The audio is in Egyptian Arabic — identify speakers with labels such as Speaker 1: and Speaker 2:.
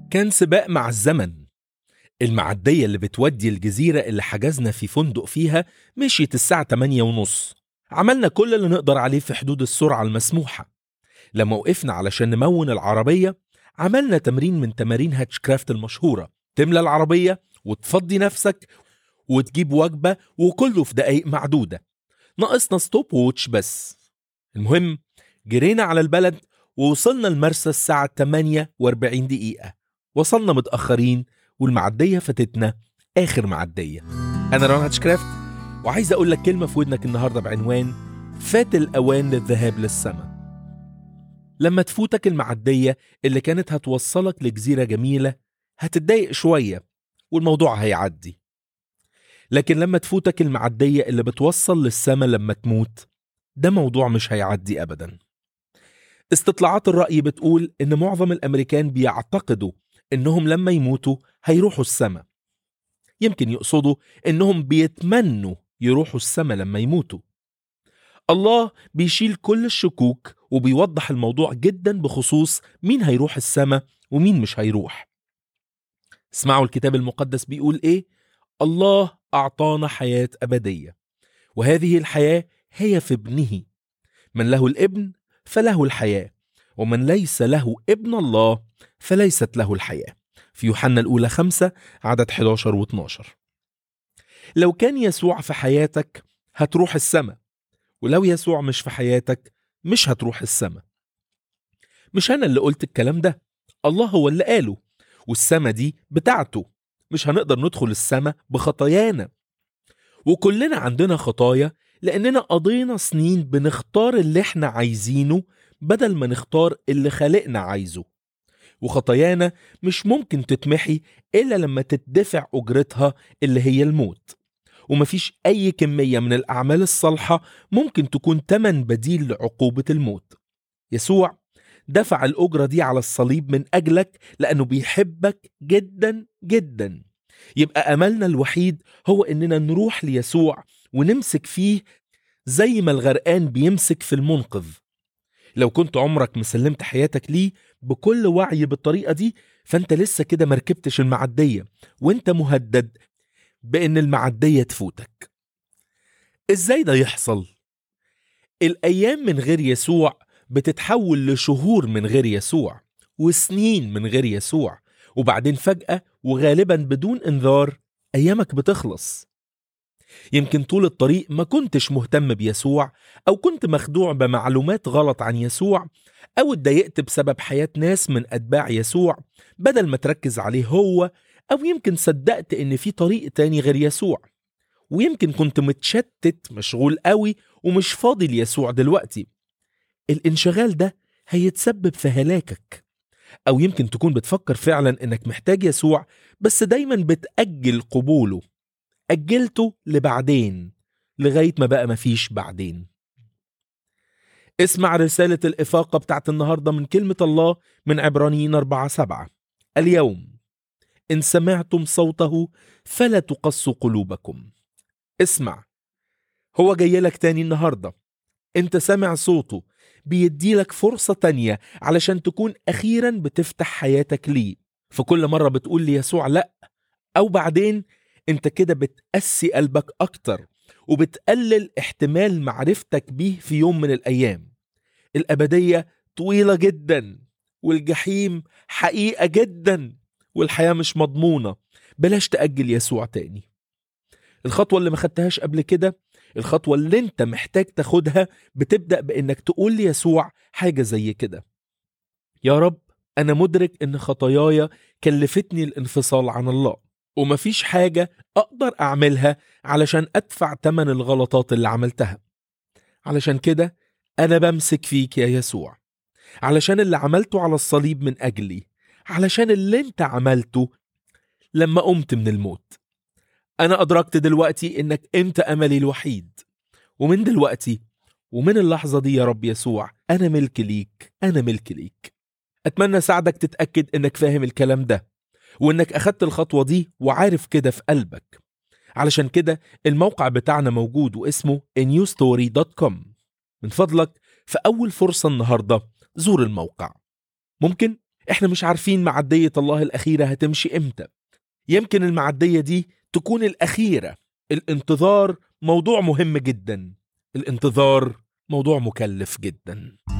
Speaker 1: كان سباق مع الزمن المعدية اللي بتودي الجزيرة اللي حجزنا في فندق فيها مشيت الساعة 8 ونص عملنا كل اللي نقدر عليه في حدود السرعة المسموحة لما وقفنا علشان نمون العربية عملنا تمرين من تمارين هاتشكرافت المشهورة تملى العربية وتفضي نفسك وتجيب وجبة وكله في دقايق معدودة ناقصنا ستوب ووتش بس المهم جرينا على البلد ووصلنا المرسى الساعة 48 دقيقة وصلنا متأخرين والمعدية فاتتنا آخر معدية أنا ران هاتشكرافت وعايز أقول لك كلمة في ودنك النهاردة بعنوان فات الأوان للذهاب للسماء لما تفوتك المعدية اللي كانت هتوصلك لجزيرة جميلة هتتضايق شوية والموضوع هيعدي لكن لما تفوتك المعدية اللي بتوصل للسماء لما تموت ده موضوع مش هيعدي أبدا استطلاعات الرأي بتقول إن معظم الأمريكان بيعتقدوا إنهم لما يموتوا هيروحوا السماء يمكن يقصدوا إنهم بيتمنوا يروحوا السماء لما يموتوا الله بيشيل كل الشكوك وبيوضح الموضوع جدا بخصوص مين هيروح السماء ومين مش هيروح اسمعوا الكتاب المقدس بيقول ايه الله اعطانا حياه ابديه وهذه الحياه هي في ابنه من له الابن فله الحياه ومن ليس له ابن الله فليست له الحياه في يوحنا الاولى خمسة عدد 11 و 12 لو كان يسوع في حياتك هتروح السماء ولو يسوع مش في حياتك مش هتروح السماء مش انا اللي قلت الكلام ده الله هو اللي قاله والسما دي بتاعته مش هنقدر ندخل السما بخطايانا وكلنا عندنا خطايا لأننا قضينا سنين بنختار اللي احنا عايزينه بدل ما نختار اللي خالقنا عايزه وخطايانا مش ممكن تتمحي إلا لما تدفع أجرتها اللي هي الموت ومفيش أي كمية من الأعمال الصالحة ممكن تكون تمن بديل لعقوبة الموت يسوع دفع الأجرة دي على الصليب من أجلك لأنه بيحبك جدا جدا يبقى أملنا الوحيد هو إننا نروح ليسوع ونمسك فيه زي ما الغرقان بيمسك في المنقذ لو كنت عمرك مسلمت حياتك ليه بكل وعي بالطريقة دي فانت لسه كده مركبتش المعدية وانت مهدد بان المعدية تفوتك ازاي ده يحصل؟ الايام من غير يسوع بتتحول لشهور من غير يسوع وسنين من غير يسوع وبعدين فجأة وغالبا بدون انذار ايامك بتخلص يمكن طول الطريق ما كنتش مهتم بيسوع او كنت مخدوع بمعلومات غلط عن يسوع او اتضايقت بسبب حياة ناس من اتباع يسوع بدل ما تركز عليه هو او يمكن صدقت ان في طريق تاني غير يسوع ويمكن كنت متشتت مشغول قوي ومش فاضي ليسوع دلوقتي الانشغال ده هيتسبب في هلاكك او يمكن تكون بتفكر فعلا انك محتاج يسوع بس دايما بتأجل قبوله أجلته لبعدين لغاية ما بقى مفيش بعدين اسمع رسالة الإفاقة بتاعت النهاردة من كلمة الله من عبرانيين 4 7 اليوم إن سمعتم صوته فلا تقصوا قلوبكم اسمع هو جاي لك تاني النهاردة انت سامع صوته بيديلك فرصة تانية علشان تكون أخيرا بتفتح حياتك ليه في كل مرة بتقول ليسوع لأ أو بعدين انت كده بتقسي قلبك أكتر وبتقلل احتمال معرفتك بيه في يوم من الأيام الأبدية طويلة جدا والجحيم حقيقة جدا والحياة مش مضمونة بلاش تأجل يسوع تاني الخطوة اللي ما خدتهاش قبل كده الخطوة اللي انت محتاج تاخدها بتبدأ بانك تقول ليسوع حاجة زي كده يا رب انا مدرك ان خطاياي كلفتني الانفصال عن الله ومفيش حاجة اقدر اعملها علشان ادفع تمن الغلطات اللي عملتها علشان كده انا بمسك فيك يا يسوع علشان اللي عملته على الصليب من اجلي علشان اللي انت عملته لما قمت من الموت أنا أدركت دلوقتي إنك أنت أملي الوحيد ومن دلوقتي ومن اللحظة دي يا رب يسوع أنا ملك ليك أنا ملك ليك أتمنى ساعدك تتأكد إنك فاهم الكلام ده وإنك أخدت الخطوة دي وعارف كده في قلبك علشان كده الموقع بتاعنا موجود واسمه newstory.com من فضلك في أول فرصة النهاردة زور الموقع ممكن احنا مش عارفين معدية الله الأخيرة هتمشي امتى يمكن المعدية دي تكون الأخيرة الانتظار موضوع مهم جدا الانتظار موضوع مكلف جدا